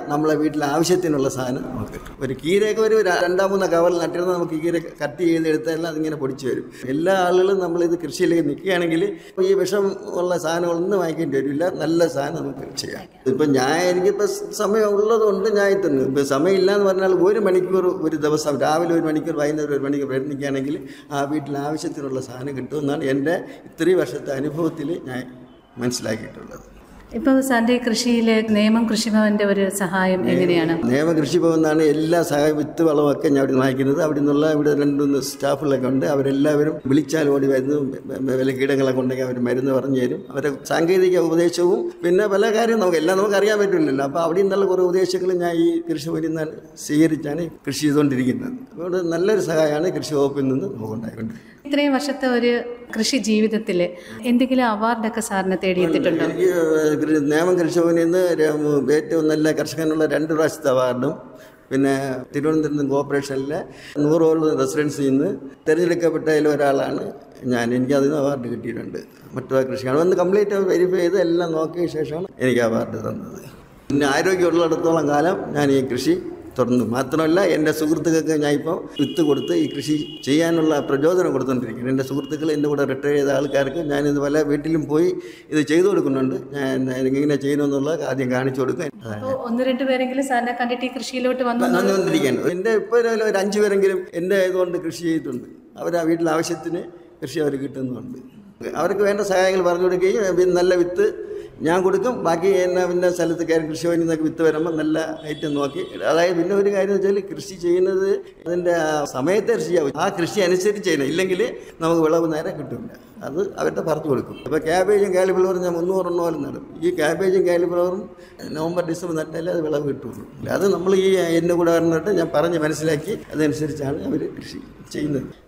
നമ്മളെ വീട്ടിലെ ആവശ്യത്തിനുള്ള സാധനം നമുക്ക് കിട്ടും ഒരു കീരയൊക്കെ ഒരു ര- രണ്ടാം മൂന്നോ കവറിൽ നട്ടിരുന്നാൽ നമുക്ക് കീര കട്ട് ചെയ്തെടുത്താൽ അതിങ്ങനെ പൊടിച്ചു വരും എല്ലാ ആളുകളും നമ്മളിത് കൃഷിയിലേക്ക് നിൽക്കുകയാണെങ്കിൽ ഈ വിഷം ഉള്ള സാധനങ്ങളൊന്നും വാങ്ങിക്കേണ്ടി വരില്ല നല്ല സാധനം നമുക്ക് ചെയ്യാം ഇപ്പം ഞാൻ എനിക്കിപ്പോൾ സമയം ഉള്ളതുകൊണ്ട് ഞാൻ എത്തുന്നു ഇപ്പം സമയമില്ല എന്ന് പറഞ്ഞാൽ ഒരു മണിക്കൂർ ഒരു ദിവസം രാവിലെ ഒരു മണിക്കൂർ വൈകുന്നേരം ഒരു മണിക്കൂർ പ്രയത്നിക്കുകയാണെങ്കിൽ ആ വീട്ടിൽ ആവശ്യത്തിനുള്ള സാധനം കിട്ടുമെന്നാണ് എൻ്റെ ഇത്രയും വർഷത്തെ അനുഭവത്തിൽ ഞാൻ മനസ്സിലാക്കിയിട്ടുള്ളത് ഇപ്പോൾ സാറിൻ്റെ ഈ കൃഷിയിൽ നിയമം കൃഷിഭവന്റെ ഒരു സഹായം എങ്ങനെയാണ് നിയമ കൃഷിഭവൻ നിന്നാണ് എല്ലാ സഹായ വിത്ത് വളമൊക്കെ ഞാൻ അവിടെ വാങ്ങിക്കുന്നത് അവിടെ നിന്നുള്ള ഇവിടെ രണ്ടുമൂന്ന് സ്റ്റാഫുകളൊക്കെ ഉണ്ട് അവരെല്ലാവരും വിളിച്ചാൽ ഓടി വരുന്നു വില കീടങ്ങളൊക്കെ ഉണ്ടെങ്കിൽ അവർ മരുന്ന് പറഞ്ഞു തരും അവരെ സാങ്കേതിക ഉപദേശവും പിന്നെ പല കാര്യം നമുക്ക് എല്ലാം നമുക്ക് അറിയാൻ പറ്റില്ലല്ലോ അപ്പോൾ അവിടെ നിന്നുള്ള കുറേ ഉപദേശങ്ങൾ ഞാൻ ഈ കൃഷിഭവനിൽ നിന്നാണ് സ്വീകരിച്ചാണ് കൃഷി ചെയ്തുകൊണ്ടിരിക്കുന്നത് അതുകൊണ്ട് നല്ലൊരു സഹായമാണ് കൃഷി വകുപ്പിൽ നിന്ന് നമുക്ക് ഉണ്ടായിക്കൊണ്ടിരിക്കുന്നത് ഇത്രയും വർഷത്തെ ഒരു കൃഷി ജീവിതത്തിൽ എന്തെങ്കിലും അവാർഡൊക്കെ സാറിനെ തേടിയെത്തിയിട്ടുണ്ടോ എനിക്ക് കൃ- നേമം കൃഷിഭവനിൽ നിന്ന് ര- ഏറ്റവും നല്ല കർഷകനുള്ള രണ്ട് പ്രാവശ്യത്തെ അവാർഡും പിന്നെ തിരുവനന്തപുരം കോർപ്പറേഷനിലെ നൂറോളം റെസിഡൻസിൽ നിന്ന് തിരഞ്ഞെടുക്കപ്പെട്ടതിൽ ഒരാളാണ് ഞാൻ എനിക്ക് അതിന് അവാർഡ് കിട്ടിയിട്ടുണ്ട് മറ്റുള്ള കൃഷിയാണ് വന്ന് കംപ്ലീറ്റ് വെരിഫൈ ചെയ്ത് എല്ലാം നോക്കിയ ശേഷമാണ് എനിക്ക് അവാർഡ് തന്നത് പിന്നെ ആരോഗ്യമുള്ളിടത്തോളം കാലം ഞാൻ ഈ കൃഷി തുടർന്നു മാത്രമല്ല എൻ്റെ സുഹൃത്തുക്കൾക്ക് ഞാൻ ഇപ്പോൾ വിത്ത് കൊടുത്ത് ഈ കൃഷി ചെയ്യാനുള്ള പ്രചോദനം കൊടുത്തുകൊണ്ടിരിക്കുന്നു എൻ്റെ സുഹൃത്തുക്കൾ എൻ്റെ കൂടെ റിട്ടയർ ചെയ്ത ആൾക്കാർക്ക് ഞാനിത് പല വീട്ടിലും പോയി ഇത് ചെയ്തു കൊടുക്കുന്നുണ്ട് ഞാൻ ഇങ്ങനെ ചെയ്യണമെന്നുള്ള ആദ്യം കാണിച്ചു കൊടുക്കും അപ്പോൾ ഒന്ന് രണ്ട് പേരെങ്കിലും സാറിനെ കണ്ടിട്ട് ഈ കൃഷിയിലോട്ട് വന്നു വന്നുകൊണ്ടിരിക്കുകയാണ് എൻ്റെ ഇപ്പോൾ ഒരു ഒരു അഞ്ച് പേരെങ്കിലും എൻ്റെ ഇതുകൊണ്ട് കൃഷി ചെയ്തിട്ടുണ്ട് അവർ ആ വീട്ടിലെ ആവശ്യത്തിന് കൃഷി അവർ കിട്ടുന്നുണ്ട് അവർക്ക് വേണ്ട സഹായങ്ങൾ പറഞ്ഞു കൊടുക്കുകയും പിന്നെ നല്ല വിത്ത് ഞാൻ കൊടുക്കും ബാക്കി എന്നെ പിന്നെ സ്ഥലത്ത് കയറി കൃഷി ഭവനിൽ നിന്നൊക്കെ വിത്ത് വരുമ്പോൾ നല്ല ഐറ്റം നോക്കി അതായത് പിന്നെ ഒരു കാര്യം എന്ന് വെച്ചാൽ കൃഷി ചെയ്യുന്നത് അതിൻ്റെ ആ സമയത്തെ കൃഷി ചെയ്യാവും ആ കൃഷി അനുസരിച്ച് ചെയ്യണം ഇല്ലെങ്കിൽ നമുക്ക് വിളവ് നേരെ കിട്ടില്ല അത് അവരുടെ പറഞ്ഞു കൊടുക്കും അപ്പോൾ ക്യാബേജും കാലിഫ്ലവറും ഞാൻ മുന്നൂറെണ്ണോലും നടും ഈ ക്യാബേജും കാലിഫ്ലവറും നവംബർ ഡിസംബർ നട്ടാലേ അത് വിളവ് കിട്ടുള്ളൂ അത് നമ്മൾ ഈ എൻ്റെ കൂടെ പറഞ്ഞിട്ട് ഞാൻ പറഞ്ഞ് മനസ്സിലാക്കി അതനുസരിച്ചാണ് അവർ കൃഷി ചെയ്യുന്നത്